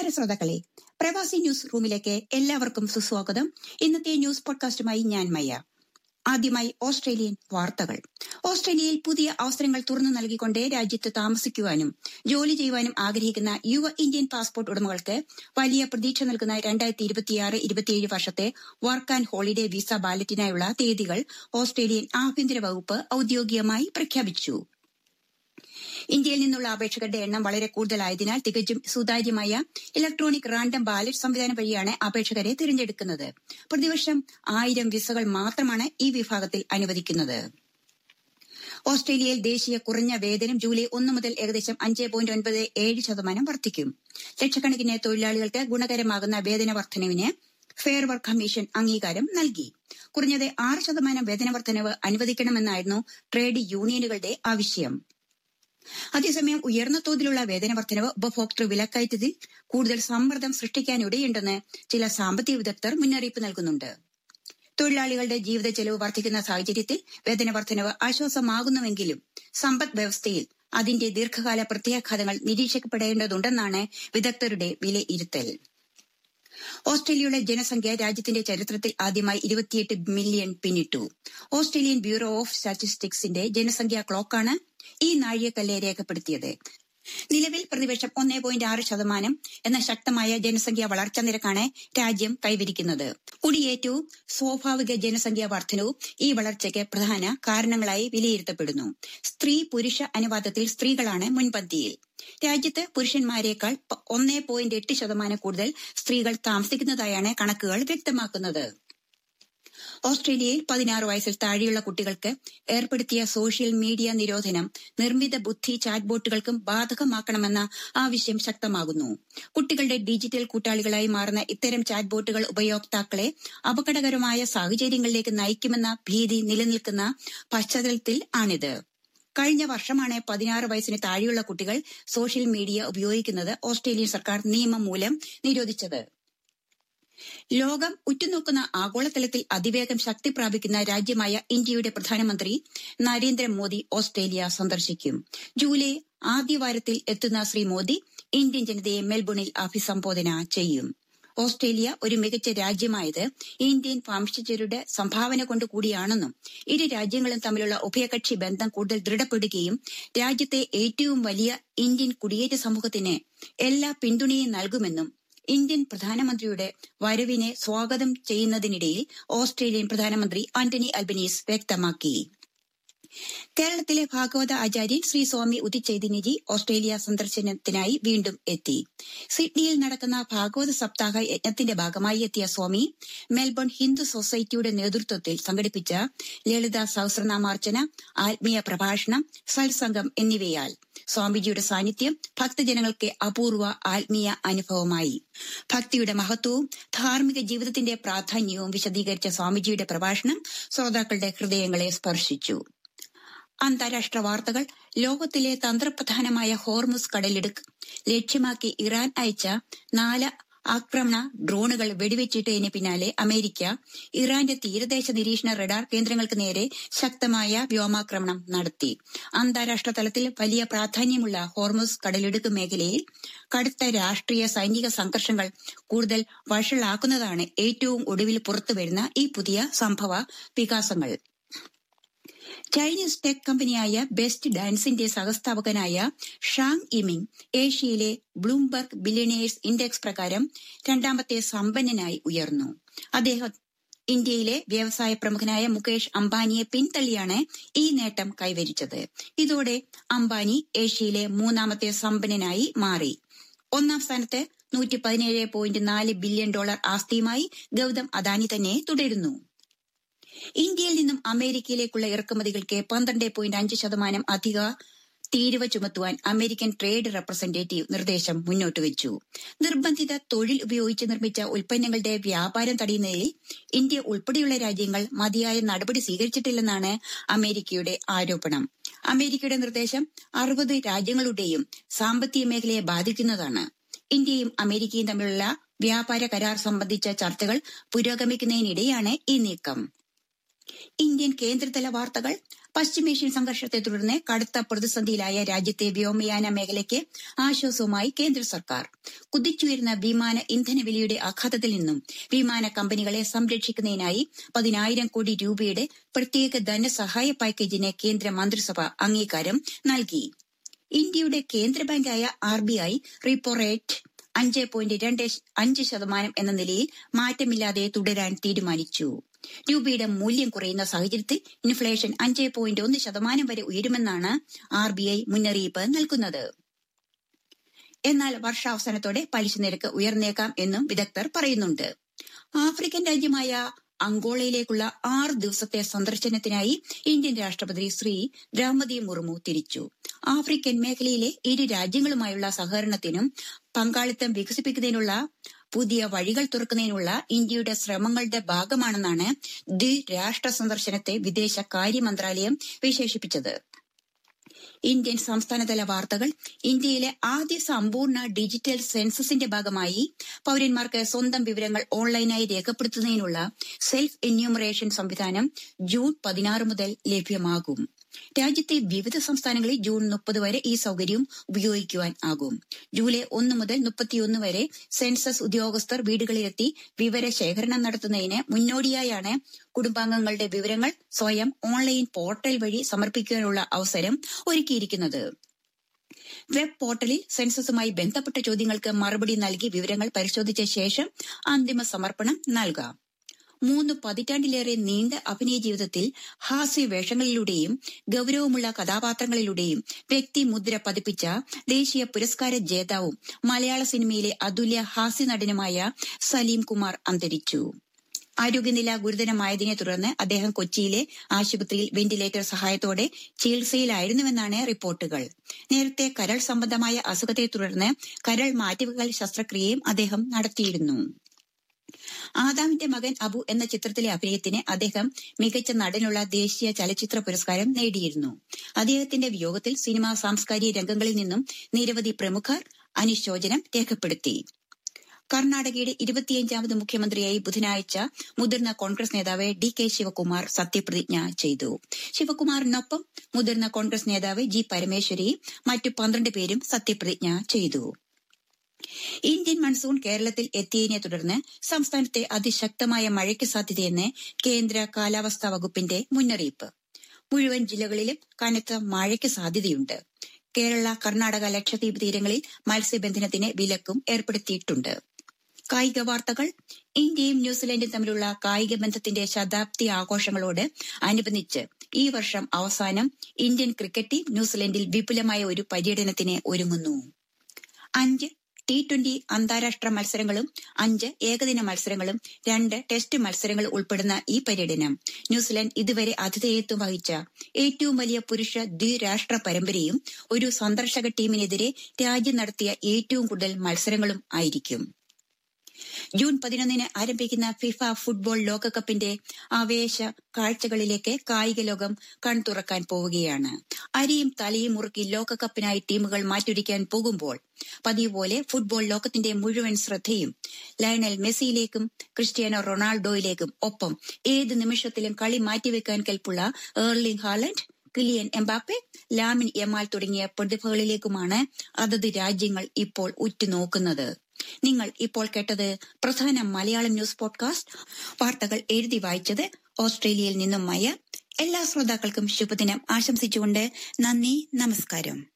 നമസ്കാരം ശ്രോതാക്കളെ പ്രവാസി ന്യൂസ് റൂമിലേക്ക് എല്ലാവർക്കും സുസ്വാഗതം ഇന്നത്തെ ന്യൂസ് പോഡ്കാസ്റ്റുമായി ഞാൻ മയ്യ ആദ്യമായി ഓസ്ട്രേലിയൻ വാർത്തകൾ ഓസ്ട്രേലിയയിൽ പുതിയ അവസരങ്ങൾ തുറന്നു നൽകിക്കൊണ്ട് രാജ്യത്ത് താമസിക്കുവാനും ജോലി ചെയ്യുവാനും ആഗ്രഹിക്കുന്ന യുവ ഇന്ത്യൻ പാസ്പോർട്ട് ഉടമകൾക്ക് വലിയ പ്രതീക്ഷ നൽകുന്ന രണ്ടായിരത്തി ഇരുപത്തിയാറ് ഇരുപത്തിയേഴ് വർഷത്തെ വർക്ക് ആൻഡ് ഹോളിഡേ വിസ ബാലറ്റിനായുള്ള തീയതികൾ ഓസ്ട്രേലിയൻ ആഭ്യന്തര വകുപ്പ് ഔദ്യോഗികമായി പ്രഖ്യാപിച്ചു ഇന്ത്യയിൽ നിന്നുള്ള അപേക്ഷകരുടെ എണ്ണം വളരെ കൂടുതലായതിനാൽ തികച്ചും സുതാര്യമായ ഇലക്ട്രോണിക് റാൻഡം ബാലറ്റ് സംവിധാനം വഴിയാണ് അപേക്ഷകരെ തിരഞ്ഞെടുക്കുന്നത് പ്രതിവർഷം ആയിരം വിസകൾ മാത്രമാണ് ഈ വിഭാഗത്തിൽ അനുവദിക്കുന്നത് ഓസ്ട്രേലിയയിൽ ദേശീയ കുറഞ്ഞ വേതനം ജൂലൈ ഒന്ന് മുതൽ ഏകദേശം അഞ്ച് പോയിന്റ് ഒൻപത് ഏഴ് ശതമാനം വർദ്ധിക്കും ലക്ഷക്കണക്കിന് തൊഴിലാളികൾക്ക് ഗുണകരമാകുന്ന വേതന വർധനവിന് ഫെയർ വർക്ക് കമ്മീഷൻ അംഗീകാരം നൽകി കുറഞ്ഞത് ആറ് ശതമാനം വേതന വർധനവ് അനുവദിക്കണമെന്നായിരുന്നു ട്രേഡ് യൂണിയനുകളുടെ ആവശ്യം അതേസമയം ഉയർന്ന തോതിലുള്ള വേതന വർധനവ് ഉപഭോക്തൃ വിലക്കയറ്റത്തിൽ കൂടുതൽ സമ്മർദ്ദം സൃഷ്ടിക്കാനിടയുണ്ടെന്ന് ചില സാമ്പത്തിക വിദഗ്ധർ മുന്നറിയിപ്പ് നൽകുന്നുണ്ട് തൊഴിലാളികളുടെ ജീവിത ചെലവ് വർദ്ധിക്കുന്ന സാഹചര്യത്തിൽ വേതന വർധനവ് ആശ്വാസമാകുന്നുവെങ്കിലും സമ്പദ് വ്യവസ്ഥയിൽ അതിന്റെ ദീർഘകാല പ്രത്യാഘാതങ്ങൾ നിരീക്ഷിക്കപ്പെടേണ്ടതുണ്ടെന്നാണ് വിദഗ്ധരുടെ വിലയിരുത്തൽ ഓസ്ട്രേലിയയുടെ ജനസംഖ്യ രാജ്യത്തിന്റെ ചരിത്രത്തിൽ ആദ്യമായി ഇരുപത്തിയെട്ട് മില്യൺ പിന്നിട്ടു ഓസ്ട്രേലിയൻ ബ്യൂറോ ഓഫ് സ്റ്റാറ്റിസ്റ്റിക്സിന്റെ ജനസംഖ്യാ ക്ലോക്കാണ് ഈ നാഴികക്കല്ലെ രേഖപ്പെടുത്തിയത് നിലവിൽ പ്രതിവർഷം ഒന്നേ പോയിന്റ് ആറ് ശതമാനം എന്ന ശക്തമായ ജനസംഖ്യാ വളർച്ചാ നിരക്കാണ് രാജ്യം കൈവരിക്കുന്നത് കുടിയേറ്റവും സ്വാഭാവിക ജനസംഖ്യാ വർധനവും ഈ വളർച്ചയ്ക്ക് പ്രധാന കാരണങ്ങളായി വിലയിരുത്തപ്പെടുന്നു സ്ത്രീ പുരുഷ അനുപാതത്തിൽ സ്ത്രീകളാണ് മുൻപന്തിയിൽ രാജ്യത്ത് പുരുഷന്മാരെക്കാൾ ഒന്നേ പോയിന്റ് എട്ട് ശതമാനം കൂടുതൽ സ്ത്രീകൾ താമസിക്കുന്നതായാണ് കണക്കുകൾ വ്യക്തമാക്കുന്നത് ഓസ്ട്രേലിയയിൽ പതിനാറ് വയസ്സിൽ താഴെയുള്ള കുട്ടികൾക്ക് ഏർപ്പെടുത്തിയ സോഷ്യൽ മീഡിയ നിരോധനം നിർമ്മിത ബുദ്ധി ചാറ്റ് ബോട്ടുകൾക്കും ബാധകമാക്കണമെന്ന ആവശ്യം ശക്തമാകുന്നു കുട്ടികളുടെ ഡിജിറ്റൽ കൂട്ടാളികളായി മാറുന്ന ഇത്തരം ചാറ്റ് ബോട്ടുകൾ ഉപയോക്താക്കളെ അപകടകരമായ സാഹചര്യങ്ങളിലേക്ക് നയിക്കുമെന്ന ഭീതി നിലനിൽക്കുന്ന പശ്ചാത്തലത്തിൽ ആണിത് കഴിഞ്ഞ വർഷമാണ് പതിനാറ് വയസ്സിന് താഴെയുള്ള കുട്ടികൾ സോഷ്യൽ മീഡിയ ഉപയോഗിക്കുന്നത് ഓസ്ട്രേലിയൻ സർക്കാർ നിയമം മൂലം നിരോധിച്ചത് ലോകം ഉറ്റുനോക്കുന്ന ആഗോളതലത്തിൽ അതിവേഗം ശക്തി പ്രാപിക്കുന്ന രാജ്യമായ ഇന്ത്യയുടെ പ്രധാനമന്ത്രി നരേന്ദ്രമോദി ഓസ്ട്രേലിയ സന്ദർശിക്കും ജൂലൈ ആദ്യവാരത്തിൽ എത്തുന്ന ശ്രീ മോദി ഇന്ത്യൻ ജനതയെ മെൽബണിൽ അഭിസംബോധന ചെയ്യും ഓസ്ട്രേലിയ ഒരു മികച്ച രാജ്യമായത് ഇന്ത്യൻ വംശജരുടെ സംഭാവന കൊണ്ട് കൂടിയാണെന്നും ഇരു രാജ്യങ്ങളും തമ്മിലുള്ള ഉഭയകക്ഷി ബന്ധം കൂടുതൽ ദൃഢപ്പെടുകയും രാജ്യത്തെ ഏറ്റവും വലിയ ഇന്ത്യൻ കുടിയേറ്റ സമൂഹത്തിന് എല്ലാ പിന്തുണയും നൽകുമെന്നും ഇന്ത്യൻ പ്രധാനമന്ത്രിയുടെ വരവിനെ സ്വാഗതം ചെയ്യുന്നതിനിടയിൽ ഓസ്ട്രേലിയൻ പ്രധാനമന്ത്രി ആന്റണി അൽബനീസ് വ്യക്തമാക്കി കേരളത്തിലെ ഭാഗവത ആചാര്യൻ ശ്രീ സ്വാമി ഉദിച്ചൈതന്യജി ഓസ്ട്രേലിയ സന്ദർശനത്തിനായി വീണ്ടും എത്തി സിഡ്നിയിൽ നടക്കുന്ന ഭാഗവത സപ്താഹ യജ്ഞത്തിന്റെ ഭാഗമായി എത്തിയ സ്വാമി മെൽബൺ ഹിന്ദു സൊസൈറ്റിയുടെ നേതൃത്വത്തിൽ സംഘടിപ്പിച്ച ലളിത സഹസ്രനാമാർച്ചന ആത്മീയ പ്രഭാഷണം സത്സംഗം എന്നിവയാൽ സ്വാമിജിയുടെ സാന്നിധ്യം ഭക്തജനങ്ങൾക്ക് അപൂർവ ആത്മീയ അനുഭവമായി ഭക്തിയുടെ മഹത്വവും ധാർമ്മിക ജീവിതത്തിന്റെ പ്രാധാന്യവും വിശദീകരിച്ച സ്വാമിജിയുടെ പ്രഭാഷണം ശ്രോതാക്കളുടെ ഹൃദയങ്ങളെ സ്പർശിച്ചു അന്താരാഷ്ട്ര വാർത്തകൾ ലോകത്തിലെ തന്ത്രപ്രധാനമായ ഹോർമുസ് കടലിടുക്ക് ലക്ഷ്യമാക്കി ഇറാൻ അയച്ച നാല് ആക്രമണ ഡ്രോണുകൾ വെടിവെച്ചിട്ടതിന് പിന്നാലെ അമേരിക്ക ഇറാന്റെ തീരദേശ നിരീക്ഷണ റഡാർ കേന്ദ്രങ്ങൾക്ക് നേരെ ശക്തമായ വ്യോമാക്രമണം നടത്തി അന്താരാഷ്ട്ര തലത്തിൽ വലിയ പ്രാധാന്യമുള്ള ഹോർമുസ് കടലിടുക്ക് മേഖലയിൽ കടുത്ത രാഷ്ട്രീയ സൈനിക സംഘർഷങ്ങൾ കൂടുതൽ വഷളാക്കുന്നതാണ് ഏറ്റവും ഒടുവിൽ പുറത്തുവരുന്ന ഈ പുതിയ സംഭവ വികാസങ്ങൾ ചൈനീസ് ടെക് കമ്പനിയായ ബെസ്റ്റ് ഡാൻസിന്റെ സഹസ്ഥാപകനായ ഷാങ് ഇമിങ് ഏഷ്യയിലെ ബ്ലൂംബർഗ് ബില്യണേഴ്സ് ഇൻഡെക്സ് പ്രകാരം രണ്ടാമത്തെ സമ്പന്നനായി ഉയർന്നു അദ്ദേഹം ഇന്ത്യയിലെ വ്യവസായ പ്രമുഖനായ മുകേഷ് അംബാനിയെ പിന്തള്ളിയാണ് ഈ നേട്ടം കൈവരിച്ചത് ഇതോടെ അംബാനി ഏഷ്യയിലെ മൂന്നാമത്തെ സമ്പന്നനായി മാറി ഒന്നാം സ്ഥാനത്ത് നൂറ്റി പതിനേഴ് പോയിന്റ് നാല് ബില്യൺ ഡോളർ ആസ്തിയുമായി ഗൌതം അദാനി തന്നെ തുടരുന്നു ഇന്ത്യയിൽ നിന്നും അമേരിക്കയിലേക്കുള്ള ഇറക്കുമതികൾക്ക് പന്ത്രണ്ട് പോയിന്റ് അഞ്ച് ശതമാനം അധിക തീരുവ ചുമത്തുവാൻ അമേരിക്കൻ ട്രേഡ് റെപ്രസെന്റേറ്റീവ് നിർദ്ദേശം മുന്നോട്ട് വെച്ചു നിർബന്ധിത തൊഴിൽ ഉപയോഗിച്ച് നിർമ്മിച്ച ഉൽപ്പന്നങ്ങളുടെ വ്യാപാരം തടയുന്നതിൽ ഇന്ത്യ ഉൾപ്പെടെയുള്ള രാജ്യങ്ങൾ മതിയായ നടപടി സ്വീകരിച്ചിട്ടില്ലെന്നാണ് അമേരിക്കയുടെ ആരോപണം അമേരിക്കയുടെ നിർദ്ദേശം അറുപത് രാജ്യങ്ങളുടെയും സാമ്പത്തിക മേഖലയെ ബാധിക്കുന്നതാണ് ഇന്ത്യയും അമേരിക്കയും തമ്മിലുള്ള വ്യാപാര കരാർ സംബന്ധിച്ച ചർച്ചകൾ പുരോഗമിക്കുന്നതിനിടെയാണ് ഈ നീക്കം ഇന്ത്യൻ കേന്ദ്രതല വാർത്തകൾ പശ്ചിമേഷ്യൻ സംഘർഷത്തെ തുടർന്ന് കടുത്ത പ്രതിസന്ധിയിലായ രാജ്യത്തെ വ്യോമയാന മേഖലയ്ക്ക് ആശ്വാസവുമായി കേന്ദ്ര സർക്കാർ കുതിച്ചുയരുന്ന വിമാന ഇന്ധന വിലയുടെ ആഘാതത്തിൽ നിന്നും വിമാന കമ്പനികളെ സംരക്ഷിക്കുന്നതിനായി പതിനായിരം കോടി രൂപയുടെ പ്രത്യേക ധനസഹായ പാക്കേജിന് കേന്ദ്ര മന്ത്രിസഭ അംഗീകാരം നൽകി ഇന്ത്യയുടെ കേന്ദ്ര ബാങ്കായ R B I repo rate അഞ്ച് പോയിന്റ് രണ്ട് അഞ്ച് ശതമാനം എന്ന നിലയിൽ മാറ്റമില്ലാതെ തുടരാൻ തീരുമാനിച്ചു രൂപയുടെ മൂല്യം കുറയുന്ന സാഹചര്യത്തിൽ ഇൻഫ്ലേഷൻ അഞ്ച് പോയിന്റ് ഒന്ന് ശതമാനം വരെ ഉയരുമെന്നാണ് ആർ ബി ഐ മുന്നറിയിപ്പ് നൽകുന്നത് എന്നാൽ വർഷാവസാനത്തോടെ പലിശ നിരക്ക് ഉയർന്നേക്കാം എന്നും വിദഗ്ധർ പറയുന്നുണ്ട് ആഫ്രിക്കൻ രാജ്യമായ അങ്കോളയിലേക്കുള്ള ആറ് ദിവസത്തെ സന്ദർശനത്തിനായി ഇന്ത്യൻ രാഷ്ട്രപതി ശ്രീ ദ്രൗപതി മുർമു തിരിച്ചു ആഫ്രിക്കൻ മേഖലയിലെ ഇരു രാജ്യങ്ങളുമായുള്ള സഹകരണത്തിനും പങ്കാളിത്തം വികസിപ്പിക്കുന്നതിനുള്ള പുതിയ വഴികൾ തുറക്കുന്നതിനുള്ള ഇന്ത്യയുടെ ശ്രമങ്ങളുടെ ഭാഗമാണെന്നാണ് ദ്വിരാഷ്ട്ര സന്ദർശനത്തെ വിദേശകാര്യ മന്ത്രാലയം വിശേഷിപ്പിച്ചത് ഇന്ത്യൻ സംസ്ഥാനതല വാർത്തകൾ ഇന്ത്യയിലെ ആദ്യ സമ്പൂർണ്ണ ഡിജിറ്റൽ സെൻസസിന്റെ ഭാഗമായി പൌരന്മാർക്ക് സ്വന്തം വിവരങ്ങൾ ഓൺലൈനായി രേഖപ്പെടുത്തുന്നതിനുള്ള സെൽഫ് എന്യൂമറേഷൻ സംവിധാനം ജൂൺ പതിനാറ് മുതൽ ലഭ്യമാകും രാജ്യത്തെ വിവിധ സംസ്ഥാനങ്ങളിൽ ജൂൺ മുപ്പത് വരെ ഈ സൗകര്യം ഉപയോഗിക്കുവാൻ ആകും ജൂലൈ ഒന്ന് മുതൽ മുപ്പത്തിയൊന്ന് വരെ സെൻസസ് ഉദ്യോഗസ്ഥർ വീടുകളിലെത്തി വിവരശേഖരണം നടത്തുന്നതിന് മുന്നോടിയായാണ് കുടുംബാംഗങ്ങളുടെ വിവരങ്ങൾ സ്വയം ഓൺലൈൻ പോർട്ടൽ വഴി സമർപ്പിക്കാനുള്ള അവസരം ഒരുക്കിയിരിക്കുന്നത് വെബ് പോർട്ടലിൽ സെൻസസുമായി ബന്ധപ്പെട്ട ചോദ്യങ്ങൾക്ക് മറുപടി നൽകി വിവരങ്ങൾ പരിശോധിച്ച ശേഷം അന്തിമ സമർപ്പണം നൽകാം മൂന്ന് പതിറ്റാണ്ടിലേറെ നീണ്ട അഭിനയ ജീവിതത്തിൽ ഹാസ്യ വേഷങ്ങളിലൂടെയും ഗൌരവമുള്ള കഥാപാത്രങ്ങളിലൂടെയും വ്യക്തിമുദ്ര പതിപ്പിച്ച ദേശീയ പുരസ്കാര ജേതാവും മലയാള സിനിമയിലെ അതുല്യ ഹാസ്യ നടനുമായ സലീം കുമാർ അന്തരിച്ചു ആരോഗ്യനില ഗുരുതരമായതിനെ തുടർന്ന് അദ്ദേഹം കൊച്ചിയിലെ ആശുപത്രിയിൽ വെന്റിലേറ്റർ സഹായത്തോടെ ചികിത്സയിലായിരുന്നുവെന്നാണ് റിപ്പോർട്ടുകൾ നേരത്തെ കരൾ സംബന്ധമായ അസുഖത്തെ തുടർന്ന് കരൾ മാറ്റിവെക്കൽ ശസ്ത്രക്രിയയും അദ്ദേഹം നടത്തിയിരുന്നു ആദാമിന്റെ മകൻ അബു എന്ന ചിത്രത്തിലെ അഭിനയത്തിന് അദ്ദേഹം മികച്ച നടനുള്ള ദേശീയ ചലച്ചിത്ര പുരസ്കാരം നേടിയിരുന്നു അദ്ദേഹത്തിന്റെ വിയോഗത്തിൽ സിനിമാ സാംസ്കാരിക രംഗങ്ങളിൽ നിന്നും നിരവധി പ്രമുഖർ അനുശോചനം രേഖപ്പെടുത്തി കർണാടകയുടെ ഇരുപത്തിയഞ്ചാമത് മുഖ്യമന്ത്രിയായി ബുധനാഴ്ച മുതിർന്ന കോൺഗ്രസ് നേതാവ് ഡി കെ ശിവകുമാർ സത്യപ്രതിജ്ഞ ചെയ്തു ശിവകുമാറിനൊപ്പം മുതിർന്ന കോൺഗ്രസ് നേതാവ് ജി പരമേശ്വരി മറ്റു പന്ത്രണ്ട് പേരും സത്യപ്രതിജ്ഞ ചെയ്തു ഇന്ത്യൻ മൺസൂൺ കേരളത്തിൽ എത്തിയതിനെ തുടർന്ന് സംസ്ഥാനത്തെ അതിശക്തമായ മഴയ്ക്ക് സാധ്യതയെന്ന് കേന്ദ്ര കാലാവസ്ഥാ വകുപ്പിന്റെ മുന്നറിയിപ്പ് മുഴുവൻ ജില്ലകളിലും കനത്ത മഴയ്ക്ക് സാധ്യതയുണ്ട് കേരള കർണാടക ലക്ഷദ്വീപ് തീരങ്ങളിൽ മത്സ്യബന്ധനത്തിന് വിലക്കും ഏർപ്പെടുത്തിയിട്ടുണ്ട് കായിക വാർത്തകൾ ഇന്ത്യയും ന്യൂസിലൻഡും തമ്മിലുള്ള കായിക ബന്ധത്തിന്റെ ശതാബ്ദി ആഘോഷങ്ങളോട് അനുബന്ധിച്ച് ഈ വർഷം അവസാനം ഇന്ത്യൻ ക്രിക്കറ്റ് ടീം ന്യൂസിലൻഡിൽ വിപുലമായ ഒരു പര്യടനത്തിന് ഒരുങ്ങുന്നു അഞ്ച് ടി ട്വന്റി അന്താരാഷ്ട്ര മത്സരങ്ങളും അഞ്ച് ഏകദിന മത്സരങ്ങളും രണ്ട് ടെസ്റ്റ് മത്സരങ്ങൾ ഉൾപ്പെടുന്ന ഈ പര്യടനം ന്യൂസിലൻഡ് ഇതുവരെ ആതിഥേയത്വം വഹിച്ച ഏറ്റവും വലിയ പുരുഷ ദ്വിരാഷ്ട്ര പരമ്പരയും ഒരു സന്ദർശക ടീമിനെതിരെ രാജ്യം നടത്തിയ ഏറ്റവും കൂടുതൽ മത്സരങ്ങളും ആയിരിക്കും ജൂൺ പതിനൊന്നിന് ആരംഭിക്കുന്ന ഫിഫ ഫുട്ബോൾ ലോകകപ്പിന്റെ ആവേശ കാഴ്ചകളിലേക്ക് കായിക ലോകം കൺതുറക്കാൻ പോവുകയാണ് അരിയും തലയും മുറുക്കി ലോകകപ്പിനായി ടീമുകൾ മാറ്റൊരുക്കാൻ പോകുമ്പോൾ പതിവ് പോലെ ഫുട്ബോൾ ലോകത്തിന്റെ മുഴുവൻ ശ്രദ്ധയും ലയണൽ മെസ്സിയിലേക്കും ക്രിസ്ത്യാനോ റൊണാൾഡോയിലേക്കും ഒപ്പം ഏത് നിമിഷത്തിലും കളി മാറ്റിവെക്കാൻ കെൽപ്പുള്ള Erling Haaland Kylian Mbappe Lamine Yamal തുടങ്ങിയ പ്രതിഭകളിലേക്കുമാണ് അതത് രാജ്യങ്ങൾ ഇപ്പോൾ ഉറ്റുനോക്കുന്നത് നിങ്ങൾ ഇപ്പോൾ കേട്ടത് പ്രധാന മലയാളം ന്യൂസ് പോഡ്കാസ്റ്റ് വാർത്തകൾ എഴുതി വായിച്ചത് ഓസ്ട്രേലിയയിൽ നിന്നും മയ എല്ലാ ശ്രോതാക്കൾക്കും ശുഭദിനം ആശംസിച്ചുകൊണ്ട് നന്ദി നമസ്കാരം